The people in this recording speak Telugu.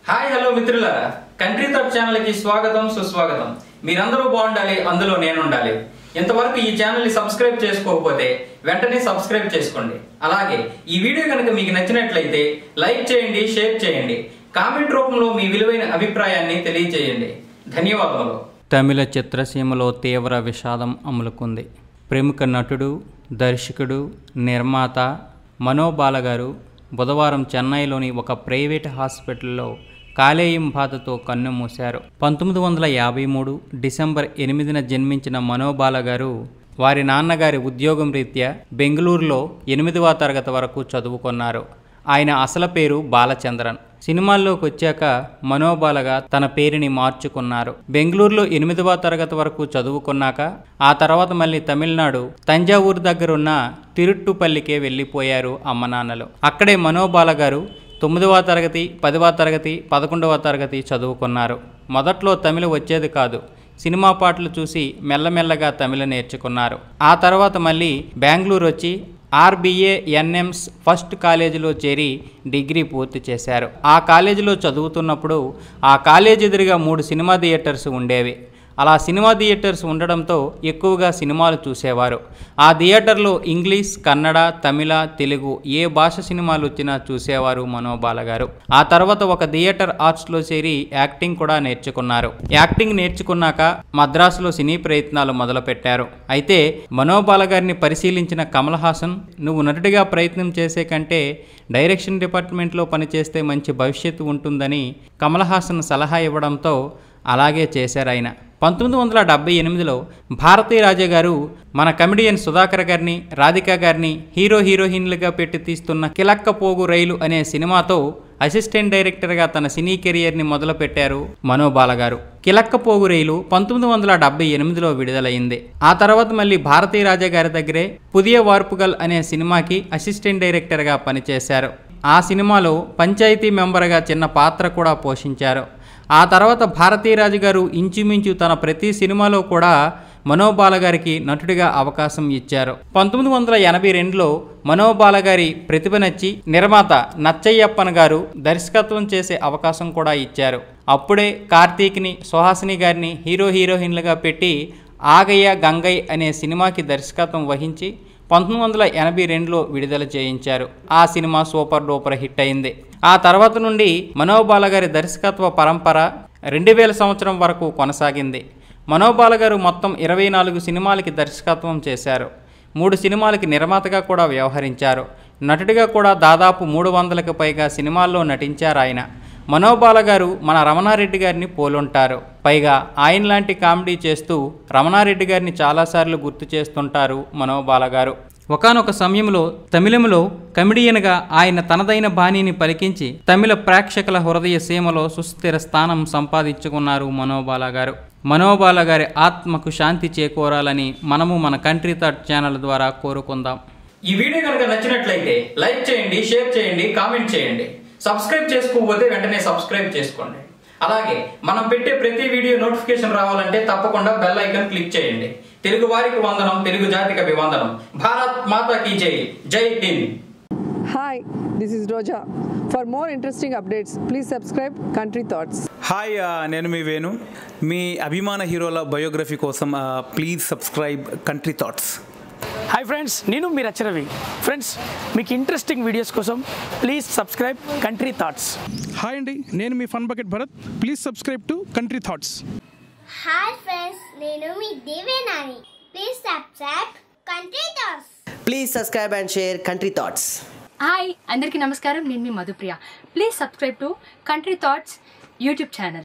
హాయ్ హలో మిత్రులారా కంట్రీ థాట్ ఛానల్ కి స్వాగతం సుస్వాగతం మీరందరూ బాగుండాలి అందులో నేను ఉండాలి ఇంతవరకు ఈ ఛానల్ ని సబ్స్క్రైబ్ చేసుకోకపోతే వెంటనే సబ్స్క్రైబ్ చేసుకోండి అలాగే ఈ వీడియో కనుక మీకు నచ్చినట్లయితే లైక్ చేయండి షేర్ చేయండి కామెంట్ రూపంలో మీ విలువైన అభిప్రాయాన్ని తెలియజేయండి ధన్యవాదములు తమిళ చిత్రసీమలో తీవ్ర విషాదం అమలుకుంది ప్రముఖ నటుడు దర్శకుడు నిర్మాత మనోబాల గారు బుధవారం చెన్నైలోని ఒక ప్రైవేట్ హాస్పిటల్లో కాలేయం బాధతో కన్నుమూశారు పంతొమ్మిది వందల యాభై మూడు డిసెంబర్ ఎనిమిదిన జన్మించిన మనోబాల గారు వారి నాన్నగారి ఉద్యోగం రీత్యా బెంగళూరులో ఎనిమిదవ తరగతి వరకు చదువుకున్నారు ఆయన అసలు పేరు బాలచంద్రన్ సినిమాల్లోకి వచ్చాక మనోబాలగా తన పేరుని మార్చుకున్నారు బెంగళూరులో ఎనిమిదవ తరగతి వరకు చదువుకున్నాక ఆ తర్వాత మళ్ళీ తమిళనాడు తంజావూరు దగ్గరున్న తిరుట్టుపల్లికే వెళ్ళిపోయారు అమ్మ నాన్నలు అక్కడే మనోబాల గారు తొమ్మిదవ తరగతి పదవ తరగతి పదకొండవ తరగతి చదువుకున్నారు మొదట్లో తమిళ వచ్చేది కాదు సినిమా పాటలు చూసి మెల్లమెల్లగా తమిళ నేర్చుకున్నారు ఆ తర్వాత మళ్ళీ బెంగళూరు వచ్చి ఆర్బీఏ ఎన్ఎంస్ ఫస్ట్ కాలేజీలో చేరి డిగ్రీ పూర్తి చేశారు ఆ కాలేజీలో చదువుతున్నప్పుడు ఆ కాలేజ్ ఎదురుగా మూడు సినిమా థియేటర్స్ ఉండేవి అలా సినిమా థియేటర్స్ ఉండడంతో ఎక్కువగా సినిమాలు చూసేవారు ఆ థియేటర్లో ఇంగ్లీష్ కన్నడ తమిళ తెలుగు ఏ భాష సినిమాలు వచ్చినా చూసేవారు మనోబాల గారు ఆ తర్వాత ఒక థియేటర్ ఆర్ట్స్లో చేరి యాక్టింగ్ కూడా నేర్చుకున్నారు యాక్టింగ్ నేర్చుకున్నాక మద్రాసులో సినీ ప్రయత్నాలు మొదలుపెట్టారు అయితే మనోబాల గారిని పరిశీలించిన కమల్ హాసన్ నువ్వు నటుడిగా ప్రయత్నం చేసే కంటే డైరెక్షన్ డిపార్ట్మెంట్లో పనిచేస్తే మంచి భవిష్యత్తు ఉంటుందని కమల్ హాసన్ సలహా ఇవ్వడంతో అలాగే చేశారు ఆయన పంతొమ్మిది వందల డెబ్బై ఎనిమిదిలో భారతీ రాజా గారు మన కమెడియన్ సుధాకర్ గారిని రాధిక గారిని హీరో హీరోయిన్లుగా పెట్టి తీస్తున్న కిలక్క పోగు రైలు అనే సినిమాతో అసిస్టెంట్ డైరెక్టర్గా తన సినీ కెరియర్ని మొదలుపెట్టారు మనోబాల గారు కిలక్క పోగు రైలు పంతొమ్మిది వందల డెబ్బై ఎనిమిదిలో విడుదలైంది ఆ తర్వాత మళ్ళీ భారతీ రాజా గారి దగ్గరే పుదియ వార్పుగల్ అనే సినిమాకి అసిస్టెంట్ డైరెక్టర్గా పనిచేశారు ఆ సినిమాలో పంచాయతీ మెంబర్గా చిన్న పాత్ర కూడా పోషించారు ఆ తర్వాత భారతీరాజు గారు ఇంచుమించు తన ప్రతి సినిమాలో కూడా మనోబాల గారికి నటుడిగా అవకాశం ఇచ్చారు పంతొమ్మిది వందల ఎనభై రెండులో మనోబాల గారి ప్రతిభ నచ్చి నిర్మాత నచ్చయ్యప్పన్ గారు దర్శకత్వం చేసే అవకాశం కూడా ఇచ్చారు అప్పుడే కార్తీక్ని సుహాసిని గారిని హీరో హీరోయిన్లుగా పెట్టి ఆగయ్య గంగయ్య అనే సినిమాకి దర్శకత్వం వహించి పంతొమ్మిది వందల ఎనభై రెండులో విడుదల చేయించారు ఆ సినిమా సూపర్ డూపర్ హిట్ అయింది ఆ తర్వాత నుండి మనోబాల గారి దర్శకత్వ పరంపర రెండు వేల సంవత్సరం వరకు కొనసాగింది మనోబాల గారు మొత్తం ఇరవై నాలుగు సినిమాలకి దర్శకత్వం చేశారు మూడు సినిమాలకి నిర్మాతగా కూడా వ్యవహరించారు నటుడిగా కూడా దాదాపు మూడు వందలకు పైగా సినిమాల్లో నటించారు ఆయన మనోబాల గారు మన రమణారెడ్డి గారిని పోలుంటారు పైగా ఆయన లాంటి కామెడీ చేస్తూ రమణారెడ్డి గారిని చాలాసార్లు గుర్తు చేస్తుంటారు మనోబాల గారు ఒకనొక సమయంలో తమిళంలో కమెడియన్గా ఆయన తనదైన బాణీని పలికించి తమిళ ప్రేక్షకుల హృదయ సీమలో సుస్థిర స్థానం సంపాదించుకున్నారు మనోబాల గారు మనోబాల గారి ఆత్మకు శాంతి చేకూరాలని మనము మన కంట్రీ థాట్ ఛానల్ ద్వారా కోరుకుందాం ఈ వీడియో కనుక నచ్చినట్లయితే లైక్ చేయండి షేర్ చేయండి కామెంట్ చేయండి సబ్స్క్రైబ్ చేసుకోకపోతే వెంటనే సబ్స్క్రైబ్ చేసుకోండి అలాగే మనం పెట్టే ప్రతి వీడియో నోటిఫికేషన్ రావాలంటే తప్పకుండా బెల్ ఐకాన్ క్లిక్ చేయండి తెలుగు వారికి వందనం తెలుగు జాతికి అభివందనం భారత్ మాతా కీ జై జై హింద్ Hi, this is Roja. For more interesting updates, please subscribe Country Thoughts. Hi ఆ, నేను మీ వేణు మీ అభిమాన హీరోల బయోగ్రఫీ కోసం ఆ, please subscribe Country Thoughts hi friends నేను మీరు రచరవి ఫ్రెండ్స్ మీకు ఇంట్రెస్టింగ్ వీడియోస్ కోసం please subscribe Country Thoughts hi అండి నేను మీ Fun Bucket Bharath please subscribe to Country Thoughts hi friends నేను మీ దేవేనాని please subscribe Country Thoughts Please subscribe and share Country Thoughts. Hi అందరికీ నమస్కారం నేను మీ Madhupriya please subscribe to Country Thoughts YouTube channel